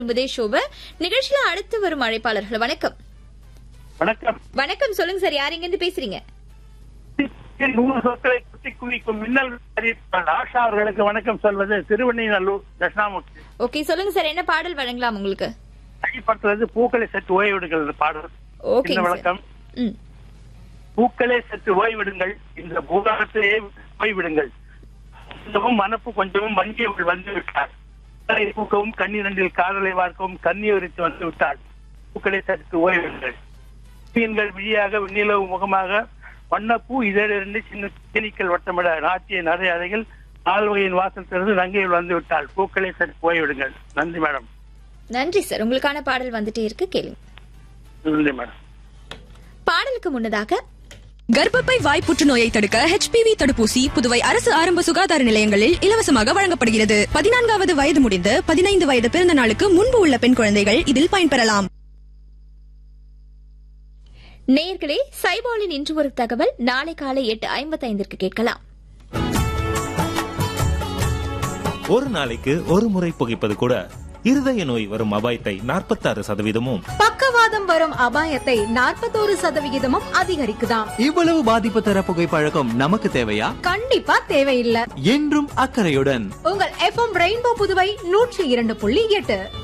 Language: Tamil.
என்பதே சோப நிகழ்ச்சியில அடுத்து வரும் அழைப்பாளர்கள் வணக்கம் வணக்கம் வணக்கம் சொல்லுங்க சார் யார் இருந்து பேசுறீங்க நூறு சொற்களை குத்தி குவிக்கும் மின்னல் அறிவிப்பாளர் ஆஷா அவர்களுக்கு வணக்கம் சொல்வது திருவண்ணைநல்லூர் தட்சிணாமூர்த்தி ஓகே சொல்லுங்க சார் என்ன பாடல் வழங்கலாம் உங்களுக்கு அடிப்பட்டது பூக்களை சற்று ஓய்விடுங்கள் பாடல் ஓகேங்க இந்த சார். வணக்கம் ம் பூக்களே சற்று ஓய்விடுங்கள் இந்த பூகாரத்திலே ஓய்விடுங்கள் கொஞ்சமும் மனப்பு கொஞ்சமும் வங்கியவர்கள் வந்து விட்டார் காதலை பூக்கவும் கண்ணீரண்டில் காதலை வார்க்கவும் கண்ணீரித்து வந்து விட்டார் பூக்களே சற்று ஓய்விடுங்கள் மீன்கள் விழியாக வெண்ணிலவு முகமாக வண்ணப்பூ இதழிலிருந்து சின்ன தேனீக்கள் வட்டமிட நாட்டிய நிறைய அறைகள் ஆழ்வகையின் வாசல் திறந்து நங்கையில் வந்து விட்டால் பூக்களே சற்று ஓய்விடுங்கள் நன்றி மேடம் நன்றி சார் உங்களுக்கான பாடல் வந்துட்டே இருக்கு கேளுங்க நன்றி மேடம் பாடலுக்கு முன்னதாக கர்ப்பப்பை வாய் புற்றுநோயை தடுக்க ஹெச்பிவி தடுப்பூசி புதுவை அரசு ஆரம்ப சுகாதார நிலையங்களில் இலவசமாக வழங்கப்படுகிறது பதினான்காவது வயது முடிந்து பதினைந்து வயது பிறந்த நாளுக்கு முன்பு உள்ள பெண் குழந்தைகள் இதில் பயன்பெறலாம் நேயர்களே சைபாலின் இன்று ஒரு தகவல் நாளை காலை எட்டு ஐம்பத்தைந்திற்கு கேட்கலாம் ஒரு நாளைக்கு ஒரு முறை புகைப்பது கூட இருதய நோய் வரும் அபாயத்தை நாற்பத்தாறு சதவீதமும் பக்கவாதம் வரும் அபாயத்தை நாற்பத்தோரு சதவிகிதமும் அதிகரிக்குதாம் இவ்வளவு பாதிப்பு தர புகைப்பழக்கம் நமக்கு தேவையா கண்டிப்பா தேவையில்ல என்றும் அக்கறையுடன் உங்கள் எஃப்எம் ரெயின்போ புதுவை நூற்றி இரண்டு புள்ளி எட்டு